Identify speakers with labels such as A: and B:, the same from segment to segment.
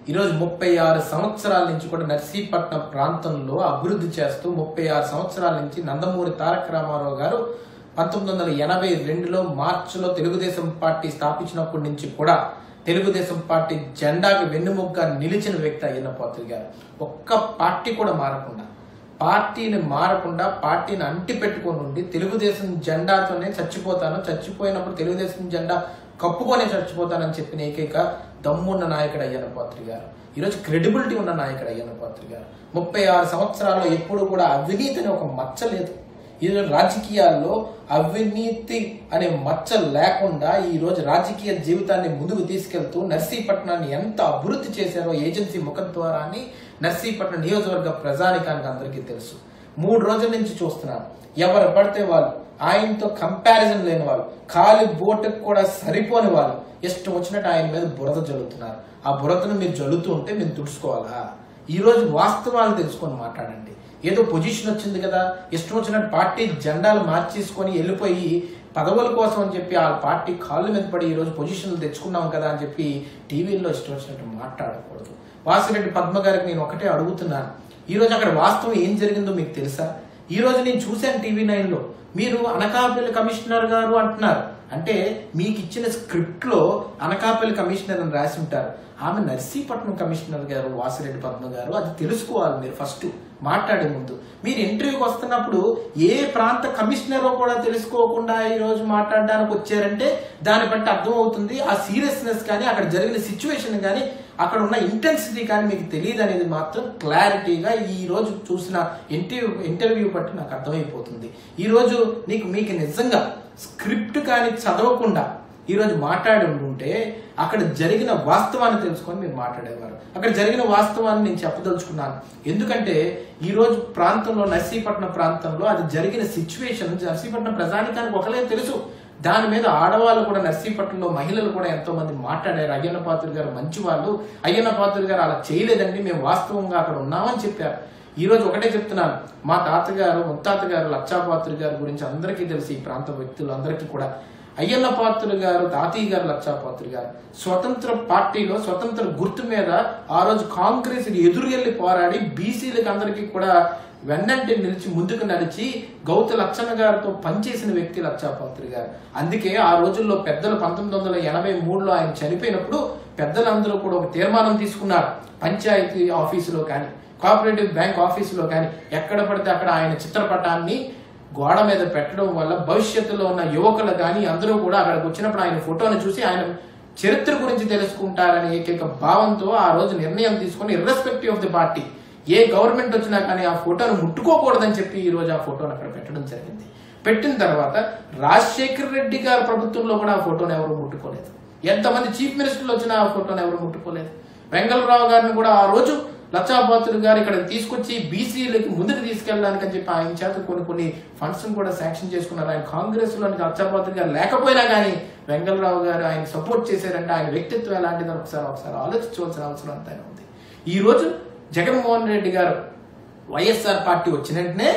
A: ఈరోజు ముప్పై ఆరు సంవత్సరాల నుంచి కూడా నర్సీపట్నం ప్రాంతంలో అభివృద్ధి చేస్తూ ముప్పై ఆరు సంవత్సరాల నుంచి నందమూరి తారక రామారావు గారు పంతొమ్మిది వందల ఎనభై రెండులో మార్చిలో తెలుగుదేశం పార్టీ స్థాపించినప్పటి నుంచి కూడా తెలుగుదేశం పార్టీ జెండాకి వెన్నుముగ్గా నిలిచిన వ్యక్తి అయ్యన్న పాత్రి గారు ఒక్క పార్టీ కూడా మారకుండా పార్టీని మారకుండా పార్టీని అంటి పెట్టుకొని ఉండి తెలుగుదేశం జెండాతోనే చచ్చిపోతాను చచ్చిపోయినప్పుడు తెలుగుదేశం జెండా కప్పుకొనే చచ్చిపోతానని చెప్పిన ఏకైక దమ్మున్న నాయకుడు అయ్యన్న పాత్రి గారు ఈరోజు క్రెడిబిలిటీ ఉన్న నాయకుడు అయ్యన్న పాత్రి గారు ముప్పై ఆరు సంవత్సరాల్లో ఎప్పుడు కూడా అవినీతి అనే ఒక మచ్చ లేదు ఈరోజు రాజకీయాల్లో అవినీతి అనే మచ్చ లేకుండా ఈ రోజు రాజకీయ జీవితాన్ని ముందుకు తీసుకెళ్తూ నర్సీపట్నాన్ని ఎంత అభివృద్ధి చేశారో ఏజెన్సీ ముఖం ద్వారా అని నర్సీపట్నం నియోజకవర్గ ప్రజానికానికి అందరికీ తెలుసు మూడు రోజుల నుంచి చూస్తున్నాను ఎవరు పడితే వాళ్ళు ఆయనతో కంపారిజన్ లేని వాళ్ళు ఖాళీ బోటుకు కూడా సరిపోని వాళ్ళు ఇష్టం వచ్చినట్టు ఆయన మీద బురద జల్లుతున్నారు ఆ బురదను మీరు జల్లుతూ ఉంటే మీరు తుడుచుకోవాలా ఈ రోజు వాస్తవాలు తెలుసుకొని మాట్లాడండి ఏదో పొజిషన్ వచ్చింది కదా ఇష్టం వచ్చినట్టు పార్టీ జెండాలు మార్చేసుకొని వెళ్ళిపోయి పదవుల కోసం అని చెప్పి ఆ పార్టీ కాళ్ళ మీద పడి ఈ రోజు పొజిషన్లు తెచ్చుకున్నాం కదా అని చెప్పి టీవీల్లో ఇష్టం వచ్చినట్టు మాట్లాడకూడదు వాసిరెడ్డి పద్మ గారికి నేను ఒకటే అడుగుతున్నాను ఈ రోజు అక్కడ వాస్తవం ఏం జరిగిందో మీకు తెలుసా ఈ రోజు నేను చూశాను టీవీ నైన్ లో మీరు అనకాపల్లి కమిషనర్ గారు అంటున్నారు అంటే మీకు ఇచ్చిన స్క్రిప్ట్ లో అనకాపల్లి కమిషనర్ అని రాసి ఉంటారు ఆమె నర్సీపట్నం కమిషనర్ గారు వాసిరెడ్డి పద్మ గారు అది తెలుసుకోవాలి మీరు ఫస్ట్ మాట్లాడే ముందు మీరు ఇంటర్వ్యూకి వస్తున్నప్పుడు ఏ ప్రాంత కమిషనరో కూడా తెలుసుకోకుండా ఈ రోజు మాట్లాడడానికి వచ్చారంటే దాన్ని బట్టి అర్థమవుతుంది ఆ సీరియస్నెస్ కానీ అక్కడ జరిగిన సిచ్యువేషన్ కానీ అక్కడ ఉన్న ఇంటెన్సిటీ కానీ మీకు తెలియదు అనేది మాత్రం క్లారిటీగా ఈ రోజు చూసిన ఇంటర్వ్యూ ఇంటర్వ్యూ బట్టి నాకు అర్థమైపోతుంది ఈ రోజు నీకు మీకు నిజంగా స్క్రిప్ట్ కానీ చదవకుండా ఈ రోజు మాట్లాడి ఉంటే అక్కడ జరిగిన వాస్తవాన్ని తెలుసుకొని మీరు మాట్లాడేవారు అక్కడ జరిగిన వాస్తవాన్ని నేను చెప్పదలుచుకున్నాను ఎందుకంటే ఈ రోజు ప్రాంతంలో నర్సీపట్నం ప్రాంతంలో అది జరిగిన సిచ్యువేషన్ నర్సీపట్నం ప్రజానికానికి ఒకలే తెలుసు దాని మీద ఆడవాళ్ళు కూడా నర్సీపట్నంలో మహిళలు కూడా ఎంతో మంది మాట్లాడారు అయ్యన్న పాత్రుడు గారు మంచి వాళ్ళు అయ్యన్న పాత్రుడు గారు అలా చేయలేదండి మేము వాస్తవంగా అక్కడ ఉన్నామని చెప్పారు ఈ రోజు ఒకటే చెప్తున్నాను మా తాతగారు ముత్తాత గారు లక్షాపాత్రుడు గారి గురించి అందరికీ తెలిసి ఈ ప్రాంత వ్యక్తులు అందరికీ కూడా అయ్యన్న పాత్రుడు గారు తాతయ్య గారు లక్షాపాత్రుడు గారు స్వతంత్ర పార్టీలో స్వతంత్ర గుర్తు మీద ఆ రోజు కాంగ్రెస్ ఎదురుకెళ్లి పోరాడి బీసీలకు అందరికీ కూడా వెన్నంటి నిలిచి ముందుకు నడిచి గౌత లక్షణ గారితో పనిచేసిన వ్యక్తి లక్షాపాత్రి గారు అందుకే ఆ రోజుల్లో పెద్దలు పంతొమ్మిది వందల ఎనభై మూడులో ఆయన చనిపోయినప్పుడు పెద్దలందరూ కూడా ఒక తీర్మానం తీసుకున్నారు పంచాయతీ ఆఫీసులో కానీ కోఆపరేటివ్ బ్యాంక్ ఆఫీసులో కానీ ఎక్కడ పడితే అక్కడ ఆయన చిత్రపటాన్ని గోడ మీద పెట్టడం వల్ల భవిష్యత్తులో ఉన్న యువకులు కానీ అందరూ కూడా అక్కడికి వచ్చినప్పుడు ఆయన ఫోటోను చూసి ఆయన చరిత్ర గురించి తెలుసుకుంటారనే ఏకైక భావంతో ఆ రోజు నిర్ణయం తీసుకొని ఇర్రెస్పెక్టివ్ ఆఫ్ ది పార్టీ ఏ గవర్నమెంట్ వచ్చినా కానీ ఆ ఫోటోను ముట్టుకోకూడదని చెప్పి ఈ రోజు ఆ ఫోటోను అక్కడ పెట్టడం జరిగింది పెట్టిన తర్వాత రాజశేఖర్ రెడ్డి గారి ప్రభుత్వంలో కూడా ఆ ఫోటోను ఎవరు ముట్టుకోలేదు ఎంతమంది చీఫ్ మినిస్టర్లు వచ్చినా ఆ ఫోటోను ఎవరు ముట్టుకోలేదు వెంగళరావు గారిని కూడా ఆ రోజు లక్షాపాత్రుడు గారు ఇక్కడ తీసుకొచ్చి బీసీలకి ముందుకు తీసుకెళ్ళడానికి అని చెప్పి ఆయన చేత కొన్ని కొన్ని ఫండ్స్ కూడా శాంక్షన్ చేసుకున్నారు ఆయన కాంగ్రెస్ లో లక్షాపాత్రుడు గారు లేకపోయినా కానీ వెంగళరావు గారు ఆయన సపోర్ట్ చేశారంటే ఆయన వ్యక్తిత్వం ఎలాంటిదో ఒకసారి ఒకసారి ఆలోచించవలసిన అవసరం అంతా ఉంది ఈ రోజు జగన్మోహన్ రెడ్డి గారు వైఎస్ఆర్ పార్టీ వచ్చిన వెంటనే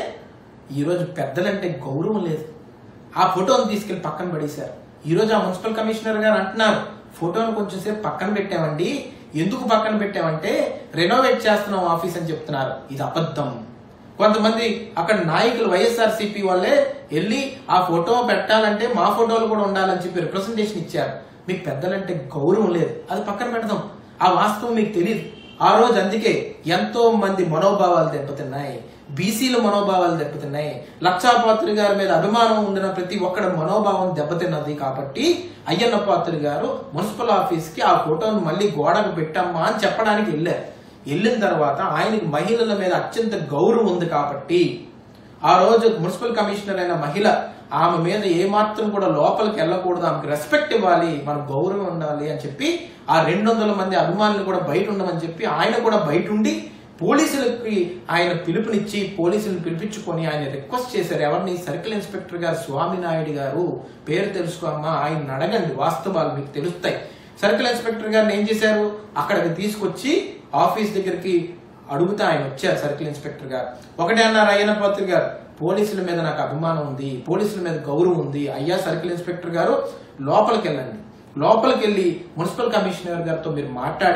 A: ఈ రోజు పెద్దలంటే గౌరవం లేదు ఆ ఫోటోను తీసుకెళ్లి పక్కన పడేశారు ఈ రోజు ఆ మున్సిపల్ కమిషనర్ గారు అంటున్నారు ఫోటోను కొంచెం సేపు పక్కన పెట్టామండి ఎందుకు పక్కన పెట్టామంటే రెనోవేట్ చేస్తున్నాం ఆఫీస్ అని చెప్తున్నారు ఇది అబద్ధం కొంతమంది అక్కడ నాయకులు వైఎస్ఆర్ సిపి వాళ్ళే వెళ్ళి ఆ ఫోటో పెట్టాలంటే మా ఫోటోలు కూడా ఉండాలని చెప్పి రిప్రజెంటేషన్ ఇచ్చారు మీకు పెద్దలంటే గౌరవం లేదు అది పక్కన పెడదాం ఆ వాస్తవం మీకు తెలియదు ఆ రోజు అందుకే ఎంతో మంది మనోభావాలు దెబ్బతిన్నాయి బీసీల మనోభావాలు దెబ్బతిన్నాయి లక్షాపాత్రి గారి మీద అభిమానం ఉండిన ప్రతి ఒక్కడి మనోభావం దెబ్బతిన్నది కాబట్టి అయ్యన్న పాత్రి గారు మున్సిపల్ ఆఫీస్ కి ఆ ఫోటోను మళ్ళీ గోడకు పెట్టమ్మా అని చెప్పడానికి వెళ్ళారు వెళ్ళిన తర్వాత ఆయనకి మహిళల మీద అత్యంత గౌరవం ఉంది కాబట్టి ఆ రోజు మున్సిపల్ కమిషనర్ అయిన మహిళ ఆమె మీద ఏమాత్రం కూడా లోపలికి వెళ్ళకూడదు ఆమెకు రెస్పెక్ట్ ఇవ్వాలి మన గౌరవం ఉండాలి అని చెప్పి ఆ రెండు వందల మంది అభిమానులు కూడా బయట ఉండమని చెప్పి ఆయన కూడా బయట ఉండి పోలీసులకి ఆయన పిలుపునిచ్చి పోలీసులను పిలిపించుకొని ఆయన రిక్వెస్ట్ చేశారు ఎవరిని సర్కిల్ ఇన్స్పెక్టర్ గారు స్వామినాయుడు గారు పేరు తెలుసుకోమ్మా ఆయన అడగండి వాస్తవాలు మీకు తెలుస్తాయి సర్కిల్ ఇన్స్పెక్టర్ గారిని ఏం చేశారు అక్కడికి తీసుకొచ్చి ఆఫీస్ దగ్గరికి అడుగుతా ఆయన వచ్చారు సర్కిల్ ఇన్స్పెక్టర్ గారు ఒకటే అన్నారు అయ్యన్న పాత్రి గారు పోలీసుల మీద నాకు అభిమానం ఉంది పోలీసుల మీద గౌరవం ఉంది అయ్యా సర్కిల్ ఇన్స్పెక్టర్ గారు లోపలికి వెళ్ళండి లోపలికి వెళ్ళి మున్సిపల్ కమిషనర్ గారితో మీరు మాట్లాడి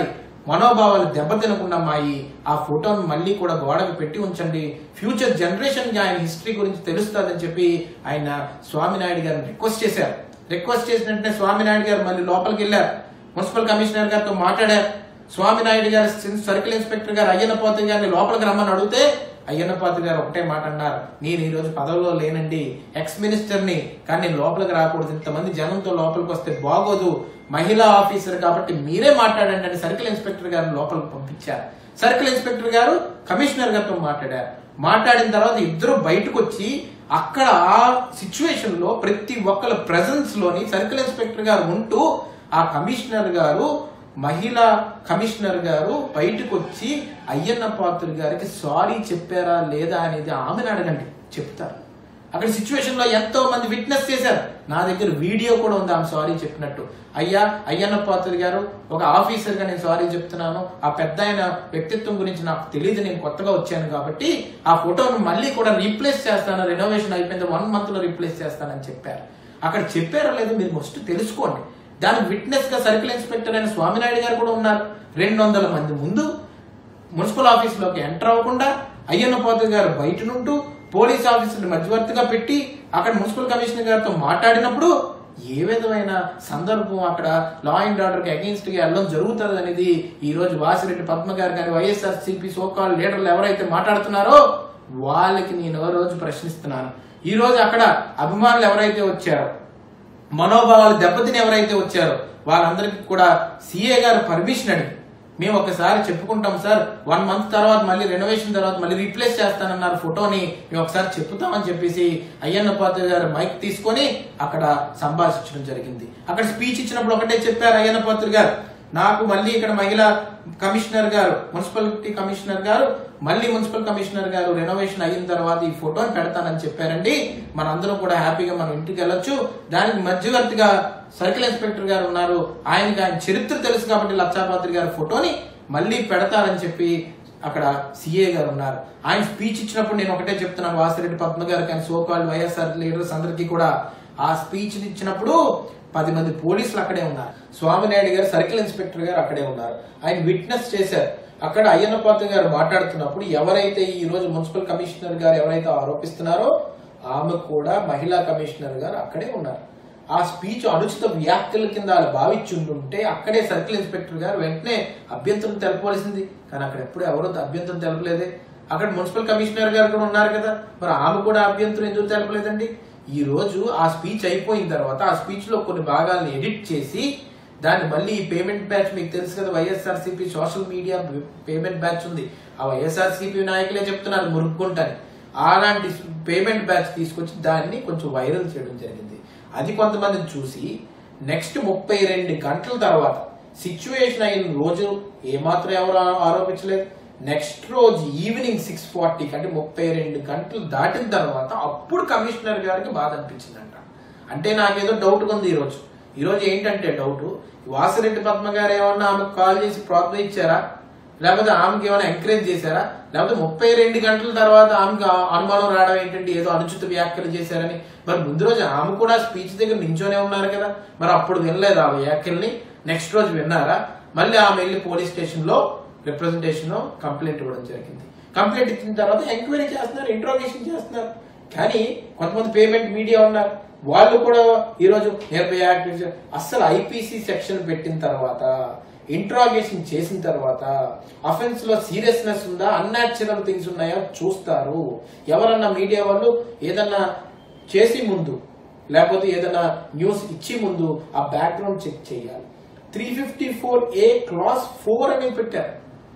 A: మనోభావాలు దెబ్బతినకుండా మాయి ఆ ఫోటోను మళ్ళీ కూడా గోడకు పెట్టి ఉంచండి ఫ్యూచర్ జనరేషన్ కి ఆయన హిస్టరీ గురించి తెలుస్తుందని చెప్పి ఆయన స్వామినాయుడు గారిని రిక్వెస్ట్ చేశారు రిక్వెస్ట్ చేసిన వెంటనే స్వామినాయుడు గారు మళ్ళీ లోపలికి వెళ్ళారు మున్సిపల్ కమిషనర్ గారితో మాట్లాడారు స్వామినాయుడు గారు సర్కిల్ ఇన్స్పెక్టర్ గారు అయ్యన్నపోతి గారిని లోపలికి రమ్మని అడిగితే అయ్యన్నపాత్రి గారు ఒకటే మాట అన్నారు నేను ఈ రోజు పదవిలో లేనండి ఎక్స్ మినిస్టర్ ని కానీ నేను లోపలికి రాకూడదు ఇంతమంది జనంతో లోపలికి వస్తే బాగోదు మహిళా ఆఫీసర్ కాబట్టి మీరే మాట్లాడండి అని సర్కిల్ ఇన్స్పెక్టర్ గారిని లోపలికి పంపించారు సర్కిల్ ఇన్స్పెక్టర్ గారు కమిషనర్ గారితో మాట్లాడారు మాట్లాడిన తర్వాత ఇద్దరు బయటకు వచ్చి అక్కడ ఆ సిచ్యువేషన్ లో ప్రతి ఒక్కరి ప్రెజెన్స్ లోని సర్కిల్ ఇన్స్పెక్టర్ గారు ఉంటూ ఆ కమిషనర్ గారు మహిళా కమిషనర్ గారు బయటకు వచ్చి అయ్యన్న పాత్ర గారికి సారీ చెప్పారా లేదా అనేది ఆమెను అడగండి చెప్తారు అక్కడ సిచ్యువేషన్ లో ఎంతో మంది విట్నెస్ చేశారు నా దగ్గర వీడియో కూడా ఉంది ఆమె సారీ చెప్పినట్టు అయ్యా అయ్యన్న పాత్ర గారు ఒక ఆఫీసర్ గా నేను సారీ చెప్తున్నాను ఆ పెద్ద ఆయన వ్యక్తిత్వం గురించి నాకు తెలియదు నేను కొత్తగా వచ్చాను కాబట్టి ఆ ఫోటోను మళ్ళీ కూడా రీప్లేస్ చేస్తాను రెనోవేషన్ అయిపోయింది వన్ మంత్ లో రీప్లేస్ చేస్తానని చెప్పారు అక్కడ చెప్పారో లేదో మీరు ఫస్ట్ తెలుసుకోండి దానికి విట్నెస్ గా సర్కిల్ ఇన్స్పెక్టర్ అయిన స్వామినాయుడు గారు కూడా ఉన్నారు రెండు వందల మంది ముందు మున్సిపల్ ఆఫీసులోకి ఎంటర్ అవ్వకుండా అయ్యన్న పాత్ర గారు బయట నుంటూ పోలీస్ ఆఫీసర్ మధ్యవర్తిగా పెట్టి అక్కడ మున్సిపల్ కమిషనర్ గారితో మాట్లాడినప్పుడు ఏ విధమైన సందర్భం అక్కడ లా అండ్ ఆర్డర్ కి అగేన్స్ట్ గా వెళ్ళడం జరుగుతుంది అనేది ఈ రోజు వాసిరెడ్డి పద్మ గారు కానీ వైఎస్ఆర్ సిపి సోకాల్ లీడర్లు ఎవరైతే మాట్లాడుతున్నారో వాళ్ళకి నేను ఓ రోజు ప్రశ్నిస్తున్నాను ఈ రోజు అక్కడ అభిమానులు ఎవరైతే వచ్చారో మనోభావాలు దెబ్బతిని ఎవరైతే వచ్చారో వాళ్ళందరికీ కూడా సిఏ గారు పర్మిషన్ అడిగి మేము ఒకసారి చెప్పుకుంటాం సార్ వన్ మంత్ తర్వాత మళ్ళీ రెనోవేషన్ తర్వాత మళ్ళీ రీప్లేస్ చేస్తానన్నారు ఫోటోని మేము ఒకసారి చెప్పుతామని చెప్పేసి అయ్యన్న పాత్ర గారు మైక్ తీసుకొని అక్కడ సంభాషించడం జరిగింది అక్కడ స్పీచ్ ఇచ్చినప్పుడు ఒకటే చెప్పారు అయ్యన్న పాత్ర గారు నాకు మళ్ళీ ఇక్కడ మహిళా కమిషనర్ గారు మున్సిపాలిటీ కమిషనర్ గారు మళ్ళీ మున్సిపల్ కమిషనర్ గారు రెనోవేషన్ అయిన తర్వాత ఈ ఫోటోని పెడతానని చెప్పారండి మనందరం కూడా హ్యాపీగా మనం ఇంటికి వెళ్ళొచ్చు దానికి మధ్యవర్తిగా సర్కిల్ ఇన్స్పెక్టర్ గారు ఉన్నారు ఆయనకి ఆయన చరిత్ర తెలుసు కాబట్టి లక్షాపాత్రి గారి ఫోటోని మళ్ళీ పెడతారని చెప్పి అక్కడ సిఏ గారు ఉన్నారు ఆయన స్పీచ్ ఇచ్చినప్పుడు నేను ఒకటే చెప్తున్నాను వాసిరెడ్డి పద్మ గారు కానీ సోకాల్ వైఎస్ఆర్ లీడర్స్ అందరికీ కూడా ఆ స్పీచ్ ఇచ్చినప్పుడు పది మంది పోలీసులు అక్కడే ఉన్నారు స్వామినాయుడు గారు సర్కిల్ ఇన్స్పెక్టర్ గారు అక్కడే ఉన్నారు ఆయన విట్నెస్ చేశారు అక్కడ అయ్యన్న పాత్ర గారు మాట్లాడుతున్నప్పుడు ఎవరైతే ఈ రోజు మున్సిపల్ కమిషనర్ గారు ఎవరైతే ఆరోపిస్తున్నారో ఆమె కూడా మహిళా కమిషనర్ గారు అక్కడే ఉన్నారు ఆ స్పీచ్ అనుచిత వ్యాఖ్యల కింద వాళ్ళు భావించుంటుంటే అక్కడే సర్కిల్ ఇన్స్పెక్టర్ గారు వెంటనే అభ్యంతరం తెలపవలసింది కానీ అక్కడ ఎప్పుడు ఎవరో అభ్యంతరం తెలపలేదే అక్కడ మున్సిపల్ కమిషనర్ గారు కూడా ఉన్నారు కదా మరి ఆమె కూడా అభ్యంతరం ఎందుకు తెలపలేదండి ఈ రోజు ఆ స్పీచ్ అయిపోయిన తర్వాత ఆ స్పీచ్ లో కొన్ని భాగాలను ఎడిట్ చేసి దాన్ని మళ్ళీ ఈ పేమెంట్ బ్యాచ్ మీకు తెలుసు కదా YSRCP social media payment batch ఉంది ఆ వైఎస్ఆర్సీపీ నాయకులే చెప్తున్నారు మురుక్కుంటాని అలాంటి పేమెంట్ బ్యాచ్ తీసుకొచ్చి దాన్ని కొంచెం వైరల్ చేయడం జరిగింది అది కొంతమందిని చూసి నెక్స్ట్ ముప్పై రెండు గంటల తర్వాత సిచ్యువేషన్ అయిన రోజు ఏమాత్రం ఎవరు ఆ- ఆరోపించలేదు నెక్స్ట్ రోజు ఈవినింగ్ సిక్స్ ఫార్టీకి అంటే ముప్పై రెండు గంటలు దాటిన తర్వాత అప్పుడు కమిషనర్ గారికి బాధ అనిపించిందంట అంటే నాకేదో డౌట్ ఉంది ఈరోజు ఈరోజు ఏంటంటే డౌట్ వాసిరెడ్డి పద్మ గారు ఏమన్నా ఆమెకు కాల్ చేసి ప్రోత్సహించారా లేకపోతే ఆమెకి ఏమైనా ఎంకరేజ్ చేశారా లేకపోతే ముప్పై రెండు గంటల తర్వాత ఆమెకు ఆ అనుమానం రావడం ఏంటంటే ఏదో అనుచిత వ్యాఖ్యలు చేశారని మరి ముందు రోజు ఆమె కూడా స్పీచ్ దగ్గర నించోనే ఉన్నారు కదా మరి అప్పుడు వినలేదు ఆ వ్యాఖ్యల్ని నెక్స్ట్ రోజు విన్నారా మళ్ళీ ఆమె వెళ్ళి పోలీస్ స్టేషన్ లో రిప్రజెంటేషన్ కంప్లైంట్ ఇవ్వడం జరిగింది కంప్లైంట్ ఇచ్చిన తర్వాత ఎంక్వైరీ చేస్తున్నారు ఇంట్రోగేషన్ చేస్తున్నారు కానీ కొంతమంది పేమెంట్ మీడియా ఉన్నారు వాళ్ళు కూడా ఈరోజు నిర్భయ యాక్ట్ నుంచి అస్సలు ఐపీసీ సెక్షన్ పెట్టిన తర్వాత ఇంట్రాగేషన్ చేసిన తర్వాత అఫెన్స్ లో సీరియస్నెస్ ఉందా అన్యాచురల్ థింగ్స్ ఉన్నాయో చూస్తారు ఎవరన్నా మీడియా వాళ్ళు ఏదన్నా చేసి ముందు లేకపోతే ఏదైనా న్యూస్ ఇచ్చి ముందు ఆ బ్యాక్గ్రౌండ్ చెక్ చేయాలి three fifty four A class four అని పెట్టారు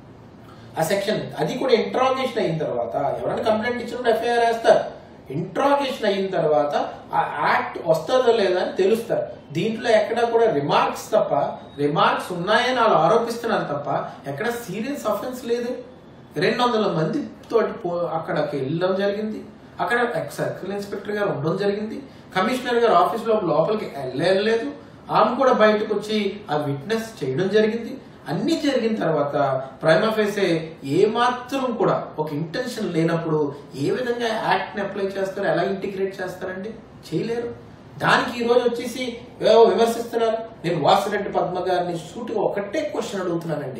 A: ఆ సెక్షన్ అది కూడా ఇంట్రాగేషన్ అయిన తర్వాత ఎవరైనా కంప్లైంట్ ఇచ్చినప్పుడు ఎఫ్ఐఆర్ వేస్తారు ఇంట్రాగేషన్ అయిన తర్వాత ఆ యాక్ట్ వస్తుందో లేదా అని తెలుస్తారు దీంట్లో ఎక్కడ కూడా రిమార్క్స్ తప్ప రిమార్క్స్ ఉన్నాయని వాళ్ళు ఆరోపిస్తున్నారు తప్ప ఎక్కడ సీరియస్ అఫెన్స్ లేదు రెండు వందల మంది తోటి పో- అక్కడికి వెళ్ళడం జరిగింది అక్కడ సర్కిల్ ఇన్స్పెక్టర్ గారు ఉండడం జరిగింది కమిషనర్ గారు ఆఫీస్ లో లోపలికి వెళ్ళలేదు ఆమె కూడా బయటకు వచ్చి ఆ విట్నెస్ చేయడం జరిగింది అన్ని జరిగిన తర్వాత ప్రైమఫేసే ఏ మాత్రం కూడా ఒక ఇంటెన్షన్ లేనప్పుడు ఏ విధంగా యాక్ట్ ని అప్లై చేస్తారు ఎలా ఇంటిగ్రేట్ చేస్తారండి చేయలేరు దానికి ఈ రోజు వచ్చేసి ఏవో విమర్శిస్తున్నారు నేను వాసిరెడ్డి పద్మ గారిని సూటిగా ఒకటే క్వశ్చన్ అడుగుతున్నానండి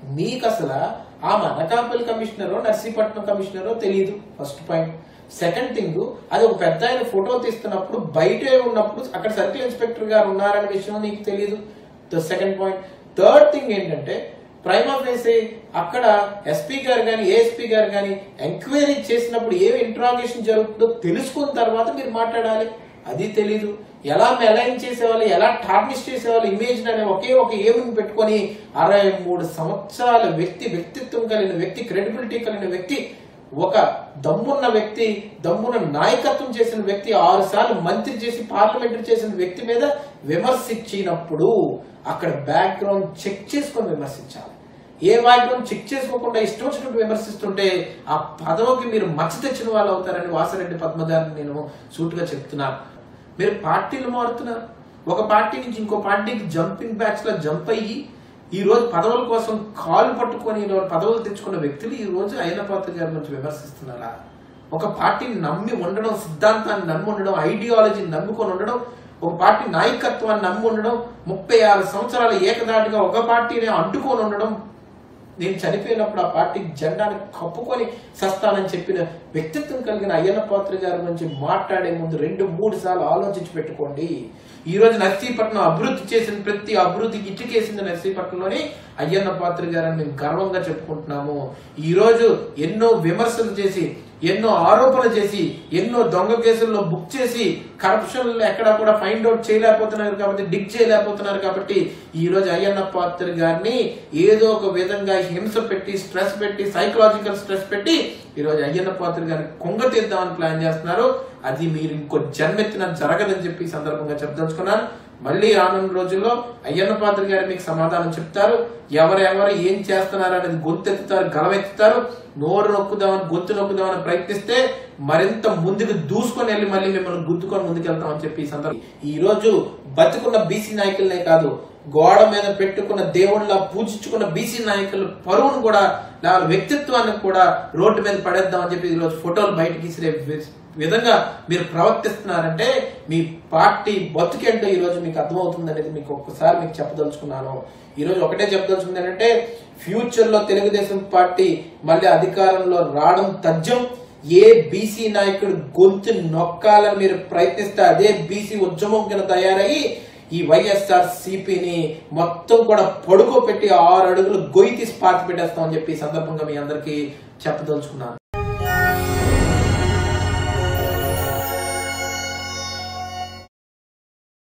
A: మీకు అసలు ఆ అనకాపల్లి కమిషనరో నర్సీపట్నం కమిషనరో తెలియదు ఫస్ట్ పాయింట్ సెకండ్ థింగ్ అది ఒక పెద్ద ఆయన ఫోటో తీస్తున్నప్పుడు బయటే ఉన్నప్పుడు అక్కడ సర్కిల్ ఇన్స్పెక్టర్ గారు ఉన్నారనే విషయం నీకు తెలియదు the second point third thing ఏంటంటే ప్రైమా ఫేసే అక్కడ ఎస్పీ గారు కానీ ఏఎస్పీ గారు కానీ ఎంక్వైరీ చేసినప్పుడు ఏ ఇంట్రాగేషన్ జరుగుతుందో తెలుసుకున్న తర్వాత మీరు మాట్లాడాలి అది తెలీదు ఎలా మెలైన్ చేసేవాళ్ళు ఎలా టార్నిష్ చేసేవాళ్ళు ఇమేజ్ అనే ఒకే ఒక ఏమిని పెట్టుకొని అరవై మూడు సంవత్సరాల వ్యక్తి వ్యక్తిత్వం కలిగిన వ్యక్తి క్రెడిబిలిటీ కలిగిన వ్యక్తి ఒక దమ్మున్న వ్యక్తి దమ్మున్న నాయకత్వం చేసిన వ్యక్తి ఆరు సార్లు మంత్రి చేసి పార్లమెంటరీ చేసిన వ్యక్తి మీద విమర్శించినప్పుడు అక్కడ బ్యాక్గ్రౌండ్ చెక్ చేసుకొని విమర్శించాలి ఏ బ్యాక్గ్రౌండ్ చెక్ చేసుకోకుండా ఇష్టం వచ్చినట్టు విమర్శిస్తుంటే ఆ పదవికి మీరు మచ్చ తెచ్చిన వాళ్ళు అవుతారని వాసరెడ్డి పద్మగారిని నేను సూటుగా చెప్తున్నాను మీరు పార్టీలు మారుతున్నారు ఒక పార్టీ నుంచి ఇంకో పార్టీకి జంపింగ్ బ్యాచ్ లో జంప్ అయ్యి ఈ రోజు పదవుల కోసం కాలు పట్టుకొని ఈ రోజు పదవులు తెచ్చుకున్న వ్యక్తులు ఈ రోజు అయ్యనపాత్ర గారి నుంచి విమర్శిస్తున్నారా ఒక పార్టీని నమ్మి ఉండడం సిద్ధాంతాన్ని నమ్మి ఉండడం ఐడియాలజీని నమ్ముకొని ఉండడం ఒక పార్టీ నాయకత్వాన్ని నమ్మి ఉండడం ముప్పై ఆరు సంవత్సరాలు ఏకదాటిగా ఒక పార్టీని అంటుకొని ఉండడం నేను చనిపోయినప్పుడు ఆ పార్టీ జెండాని కప్పుకొని సస్తానని చెప్పిన వ్యక్తిత్వం కలిగిన అయ్యన్న పాత్ర గారి గురించి మాట్లాడే ముందు రెండు మూడు సార్లు ఆలోచించి పెట్టుకోండి ఈ రోజు నర్సీపట్నం అభివృద్ధి చేసిన ప్రతి అభివృద్ధికి ఇటుకేసింది నర్సీపట్నంలోని అయ్యన్న పాత్ర గారని మేము గర్వంగా చెప్పుకుంటున్నాము ఈ రోజు ఎన్నో విమర్శలు చేసి ఎన్నో ఆరోపణలు చేసి ఎన్నో దొంగ కేసుల్లో బుక్ చేసి కరప్షన్ ఎక్కడ కూడా ఫైండ్ అవుట్ చేయలేకపోతున్నారు కాబట్టి డిగ్ చేయలేకపోతున్నారు కాబట్టి ఈ రోజు అయ్యన్న పాత్ర గారిని ఏదో ఒక విధంగా హింస పెట్టి స్ట్రెస్ పెట్టి సైకలాజికల్ స్ట్రెస్ పెట్టి ఈ రోజు అయ్యన్న పాత్ర గారిని కొంగ తీద్దామని ప్లాన్ చేస్తున్నారు అది మీరు ఇంకో జన్మెత్తిన జరగదని చెప్పి ఈ సందర్భంగా చెప్పదలుచుకున్నాను మళ్ళీ రానున్న రోజుల్లో అయ్యన్న పాత్ర గారు మీకు సమాధానం చెప్తారు ఎవరెవరు ఏం చేస్తున్నారు అనేది గొంతెత్తుతారు గలవెత్తుతారు నోరు నొక్కుదామని గొంతు నొక్కుదామని ప్రయత్నిస్తే మరింత ముందుకు దూసుకొని వెళ్ళి మళ్ళీ మిమ్మల్ని గుద్దుకొని ముందుకెళ్తామని చెప్పి ఈ సందర్భం ఈ రోజు బతుకున్న బీసీ నాయకులనే కాదు గోడ మీద పెట్టుకున్న దేవుళ్ళ పూజించుకున్న బీసీ నాయకుల పరువును కూడా వాళ్ళ వ్యక్తిత్వాన్ని కూడా రోడ్డు మీద పడేద్దామని చెప్పి ఈరోజు ఫోటోలు బయటకి ఇసిరే వి- విధంగా మీరు ప్రవర్తిస్తున్నారంటే మీ పార్టీ బతుకేంటో ఈ రోజు మీకు అర్థమవుతుంది అనేది మీకు ఒక్కసారి మీకు చెప్పదలుచుకున్నాను ఈ రోజు ఒకటే చెప్పదలుచుకుంది ఏంటంటే ఫ్యూచర్ లో తెలుగుదేశం పార్టీ మళ్ళీ అధికారంలో రావడం తథ్యం ఏ బీసీ నాయకుడు గొంతు నొక్కాలని మీరు ప్రయత్నిస్తే అదే బీసీ ఉద్యమం కింద తయారయ్యి ఈ వైఎస్ఆర్ సిపిని మొత్తం కూడా పడుకోబెట్టి ఆరు అడుగులు గొయ్యి తీసి పాతి పెట్టేస్తామని చెప్పి ఈ సందర్భంగా మీ అందరికీ చెప్పదలుచుకున్నాను